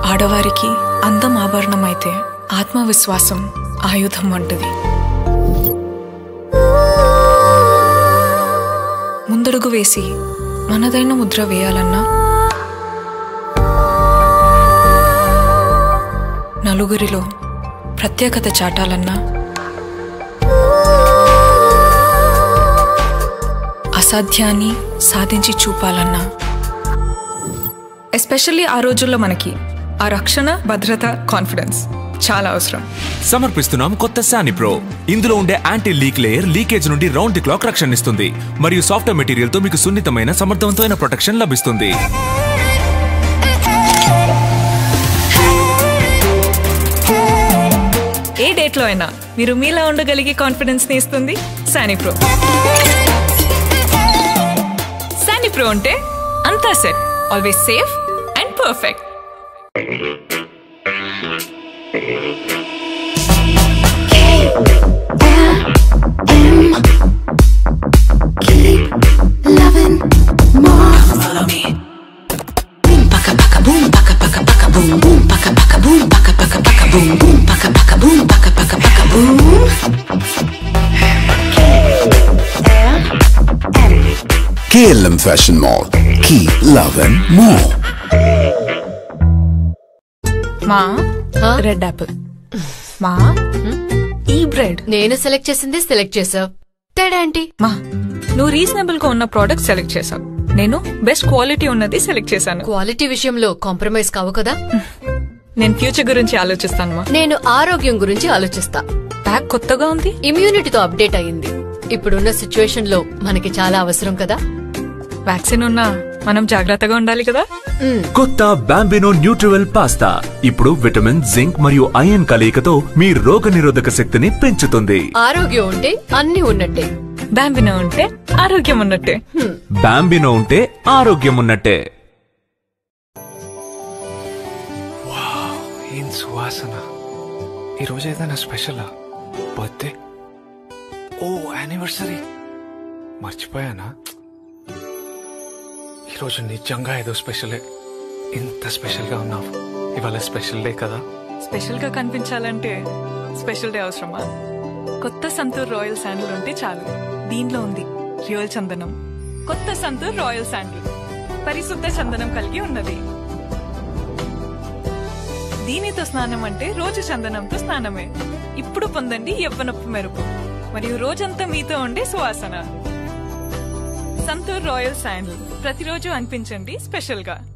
ఆడవారికి అందం ఆభరణమైతే ఆత్మవిశ్వాసం ఆయుధం వంటిది ముందడుగు వేసి మనదైన ముద్ర వేయాలన్నా నలుగురిలో ప్రత్యేకత చాటాలన్నా అసాధ్యాన్ని సాధించి చూపాలన్నా ఎస్పెషల్లీ ఆ రోజుల్లో మనకి ఆ రక్షణ భద్రత కాన్ఫిడెన్స్ చాలా అవసరం సమర్పిస్తున్నాం కొత్త సాని ప్రో ఇందులో ఉండే యాంటీ లీక్ లేయర్ లీకేజ్ నుండి రౌండ్ ది క్లాక్ రక్షణ ఇస్తుంది మరియు సాఫ్ట్వేర్ మెటీరియల్ తో మీకు సున్నితమైన సమర్థవంతమైన ప్రొటెక్షన్ లభిస్తుంది ఏ డేట్లో అయినా మీరు మీలా ఉండగలిగే కాన్ఫిడెన్స్ ని ఇస్తుంది సానీ ప్రో సానీ ప్రో అంటే అంతా set always safe and perfect Keep loving more. Follow me. Boom paka paka boom paka paka paka boom boom paka paka boom paka paka paka boom boom paka paka boom paka paka paka boom. KLM Fashion Mall. Keep loving more. మా Red Apple మా ఈ bread నేను select చేసింది select చేసావు తేడా ఏంటి మా నువ్వు రీజనబుల్ గా ఉన్న ప్రోడక్ట్ సెలెక్ట్ చేసావు నేను బెస్ట్ క్వాలిటీ ఉన్నది సెలెక్ట్ చేశాను క్వాలిటీ విషయంలో కాంప్రమైజ్ కావు కదా నేను ఫ్యూచర్ గురించి ఆలోచిస్తాను మా నేను ఆరోగ్యం గురించి ఆలోచిస్తా బ్యాగ్ కొత్తగా ఉంది ఇమ్యూనిటీతో అప్డేట్ అయ్యింది ఇప్పుడున్న సిచ్యువేషన్ లో మనకి చాలా అవసరం కదా వ్యాక్సిన్ ఉన్నా మనం జాగ్రత్తగా ఉండాలి కదా మ్, కొత్త బాంబినో న్యూట్రివెల్ పాస్తా ఇప్పుడు విటమిన్ జింక్ మరియు ఐరన్ కలయికతో మీ రోగ నిరోధక శక్తిని పెంచుతుంది ఆరోగ్యం ఉంటే అన్ని ఉన్నట్టే బ్యాంబినా ఉంటే ఆరోగ్యం ఉన్నట్టే బాంబినో ఉంటే ఆరోగ్యం ఉన్నట్టే ఏం సువాసన ఈరోజు ఏదైనా స్పెషలా బర్త్డే ఓ యానివర్సరీ మర్చిపోయానా ఈరోజు నిజంగా ఏదో స్పెషలే ఇంత స్పెషల్గా ఉన్నావు ఇవాళ స్పెషల్ డే కదా స్పెషల్ గా కనిపించాలంటే స్పెషల్ డే అవసరమా కొత్త సంతూర్ రాయల్ శాండిల్ ఉంటే చాలు దీనిలో ఉంది రియల్ చందనం కొత్త సంతూర్ రాయల్ శాండిల్ పరిశుద్ధ చందనం కలిగి ఉన్నది దీనితో స్నానం అంటే రోజు చందనంతో స్నానమే ఇప్పుడు పొందండి యవ్వనపు మెరుపు మరియు రోజంతా మీతో ఉండే సువాసన సంతూర్ రాయల్ శాండిల్ ప్రతిరోజు అనిపించండి స్పెషల్ గా